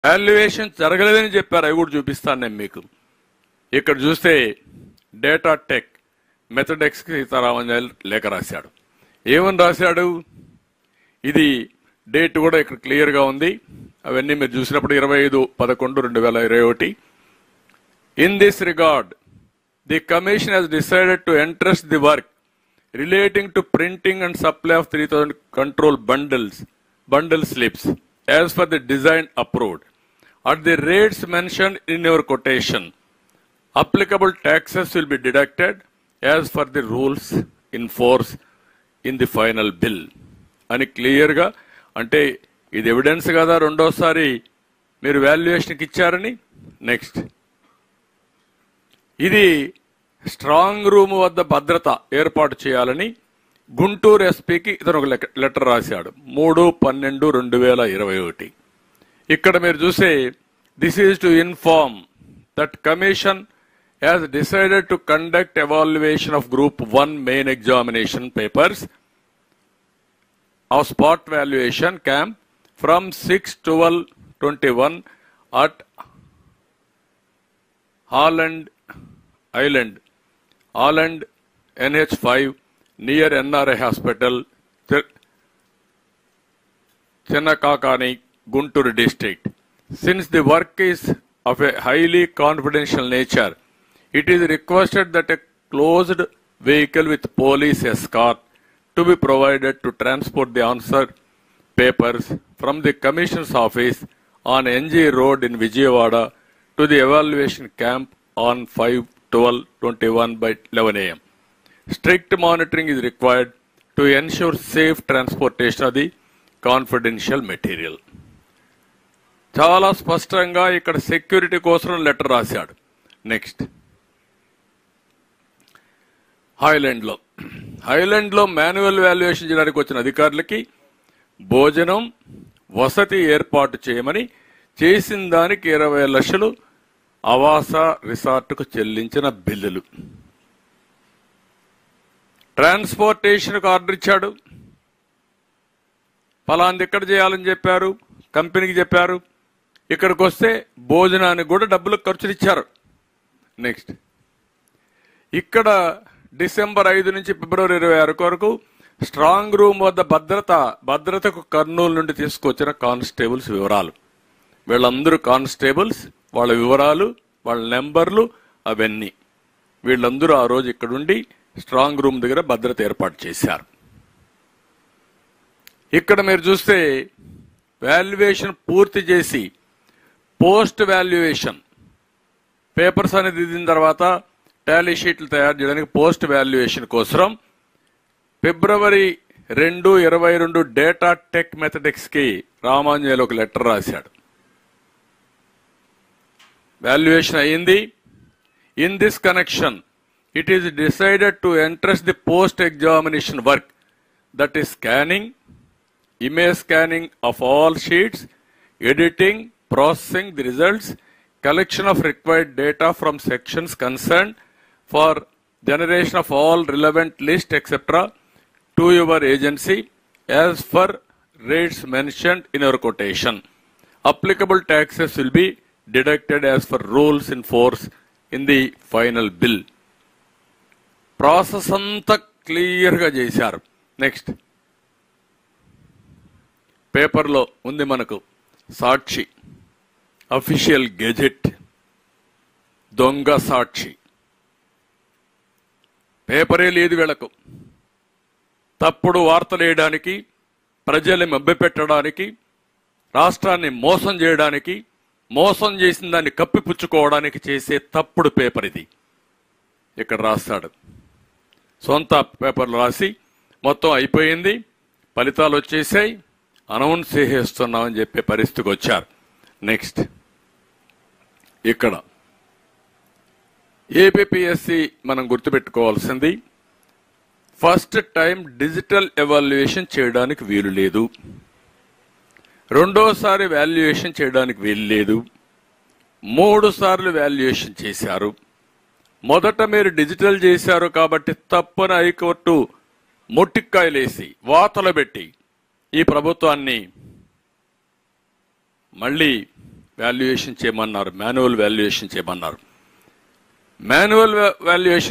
Valuation జరగలేదని చెప్పారు అవి కూడా చూపిస్తాను నేను మీకు ఇక్కడ చూస్తే డేటా టెక్ మెథడెక్స్ సీతారామన్ లేఖ రాశాడు ఏమని రాశాడు ఇది డేట్ కూడా ఇక్కడ క్లియర్గా ఉంది అవన్నీ మీరు చూసినప్పుడు ఇరవై ఐదు పదకొండు రెండు వేల ఇరవై ఒకటి in this regard the commission has decided to entrust the work relating to printing and supply of 3000 control bundles bundle slips as per the design approved at the rates mentioned in your quotation applicable taxes will be deducted as per the rules in force in the final bill అని క్లియర్గా అంటే ఇది evidence కదా రెండోసారి మీరు వాల్యుయేషన్కి ఇచ్చారని next ఇది strong room వద్ద భద్రత ఏర్పాటు చేయాలని గుంటూరు ఎస్పీకి ఇతను ఒక లెక్క- లెటర్ రాశాడు మూడు పన్నెండు రెండు వేల ఇరవై ఒకటి ఇక్కడ మీరు చూసే this is to inform that commission has decided to conduct evaluation of group one main examination papers of spot valuation camp from 6 12 21 at Holland Island, Holland NH5 near NRA Hospital, Ch- Chennakakani, Guntur district. Since the work is of a highly confidential nature, it is requested that a closed vehicle with police escort to be provided to transport the answer papers from the commission's office on NG Road in Vijayawada to the evaluation camp on 5 12 21 by 11 am. Strict monitoring is required to ensure safe transportation of the confidential material. చాలా స్పష్టంగా ఇక్కడ security కోసం letter రాశాడు next Highland లో Highland లో manual valuation చేయడానికి వచ్చిన అధికారులకి భోజనం వసతి ఏర్పాటు చేయమని చేసిన దానికి ఇరవై లక్షలు ఆవాస రిసార్ట్కు చెల్లించిన బిల్లులు ట్రాన్స్పోర్టేషన్కు ఆర్డర్ ఇచ్చాడు ఫలాంది ఎక్కడ చేయాలని చెప్పారు కంపెనీకి చెప్పారు ఇక్కడికి వస్తే భోజనానికి కూడా డబ్బులు ఖర్చులు ఇచ్చారు నెక్స్ట్ ఇక్కడ డిసెంబర్ ఐదు నుంచి ఫిబ్రవరి ఇరవై ఆరు వరకు స్ట్రాంగ్ రూమ్ వద్ద భద్రత భద్రతకు కర్నూలు నుండి తీసుకొచ్చిన కానిస్టేబుల్స్ వివరాలు వీళ్ళందరూ కానిస్టేబుల్స్ వాళ్ళ వివరాలు వాళ్ళ నెంబర్లు అవన్నీ వీళ్ళందరూ ఆ రోజు ఇక్కడుండి స్ట్రాంగ్ రూమ్ దగ్గర భద్రత ఏర్పాటు చేశారు ఇక్కడ మీరు చూస్తే వాల్యుయేషన్ పూర్తి చేసి పోస్ట్ వాల్యుయేషన్ పేపర్స్ అనేది దిద్దిన తర్వాత టాలీ షీట్లు తయారు చేయడానికి పోస్ట్ వాల్యుయేషన్ కోసం ఫిబ్రవరి రెండు ఇరవై రెండు డేటా టెక్ మెథడిక్స్ కి రామాంజనేయులు ఒక లెటర్ రాశాడు వాల్యుయేషన్ అయింది in this connection it is decided to entrust the post examination work that is scanning image scanning of all sheets, editing, processing the results, collection of required data from sections concerned for generation of all relevant list etc. to your agency as per rates mentioned in your quotation. Applicable taxes will be deducted as per rules in force in the final bill. Process అంతా క్లియర్గా చేశారు next పేపర్లో ఉంది మనకు సాక్షి official gazette దొంగ సాక్షి పేపరే లేదు వీళ్ళకు తప్పుడు వార్తలు వేయడానికి ప్రజల్ని మభ్యపెట్టడానికి రాష్ట్రాన్ని మోసం చేయడానికి మోసం చేసిన దాన్ని కప్పిపుచ్చుకోవడానికి చేసే తప్పుడు పేపర్ ఇది ఇక్కడ రాస్తాడు సొంత పేపర్లు రాసి మొత్తం అయిపోయింది ఫలితాలు వచ్చేసాయి అనౌన్స్ చేసేస్తున్నామని చెప్పే పరిస్థితికి వచ్చారు నెక్స్ట్ ఇక్కడ ఏపీఎస్సి మనం గుర్తుపెట్టుకోవాల్సింది ఫస్ట్ టైం డిజిటల్ ఎవాల్యుయేషన్ చేయడానికి వీలు లేదు రెండోసారి వాల్యుయేషన్ చేయడానికి వీలు లేదు మూడు సార్లు వాల్యుయేషన్ చేశారు మొదట మీరు డిజిటల్ చేశారు కాబట్టి తప్పని హైకోర్టు మొట్టిక్కాయలేసి వాతలు పెట్టి ఈ ప్రభుత్వాన్ని మళ్ళీ వాల్యుయేషన్ చేయమన్నారు మాన్యువల్ వాల్యుయేషన్ చేయమన్నారు మాన్యువల్ వాల్యుయేషన్